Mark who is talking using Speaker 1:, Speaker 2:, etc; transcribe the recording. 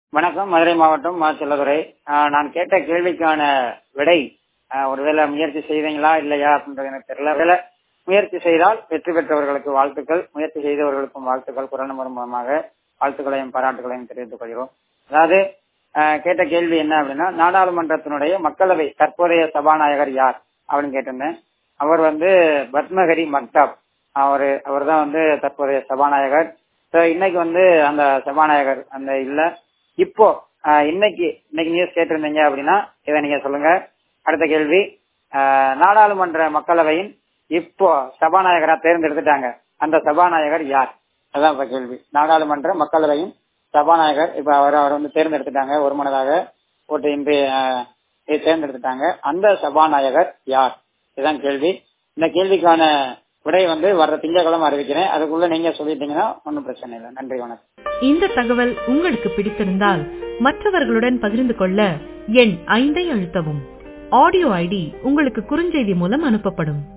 Speaker 1: வணக்கம் மதுரை மாவட்டம் மா செல்லதுரை ஆஹ் நான் கேட்ட கேள்விக்கான விடை ஆஹ் ஒருவேளை முயற்சி செய்தீங்களா இல்லையா அப்படின்றது எனக்கு தெரியல ஒருவேளை முயற்சி செய்தால் வெற்றி பெற்றவர்களுக்கு வாழ்த்துக்கள் முயற்சி செய்தவர்களுக்கும் வாழ்த்துக்கள் குரல் நம்பர் மூலமாக வாழ்த்துக்களையும் பாராட்டுகளையும் தெரிவித்துக் கொள்கிறோம் அதாவது ஆஹ் கேட்ட கேள்வி என்ன அப்படின்னா நாடாளுமன்றத்தினுடைய மக்களவை தற்போதைய சபாநாயகர் யார் அப்படின்னு கேட்டிருந்தேன் அவர் வந்து பத்மஹரி மக்தாப் அவரு அவர் தான் வந்து தற்போதைய சபாநாயகர் ஸோ இன்னைக்கு வந்து அந்த சபாநாயகர் அந்த இல்ல இப்போ ஆஹ் இன்னைக்கு இன்னைக்கு நியூஸ் கேட்டிருந்தீங்க அப்படின்னா இதை நீங்க சொல்லுங்க அடுத்த கேள்வி ஆஹ் நாடாளுமன்ற மக்களவையின் இப்போ சபாநாயகரா தேர்ந்தெடுத்துட்டாங்க அந்த சபாநாயகர் யார் அதான் இப்ப கேள்வி நாடாளுமன்ற மக்களவையின் சபாநாயகர் இப்ப அவர் அவர் வந்து தேர்ந்தெடுத்துட்டாங்க ஒருமனதாக ஓட்டு இன்றி ஆஹ் தேர்ந்தெடுத்துட்டாங்க அந்த சபாநாயகர் யார் இதுதான் கேள்வி இந்த கேள்விக்கான விடை வந்து வர்ற திங்கட்கிழமை அறிவிக்கிறேன் அதுக்குள்ள நீங்க சொல்லிட்டீங்கன்னா ஒன்றும் பிரச்சனை இல்லை நன்றி வணக்கம்
Speaker 2: இந்த தகவல் உங்களுக்கு பிடித்திருந்தால் மற்றவர்களுடன் பகிர்ந்து கொள்ள எண் ஐந்தை அழுத்தவும் ஆடியோ ஐடி உங்களுக்கு குறுஞ்செய்தி மூலம் அனுப்பப்படும்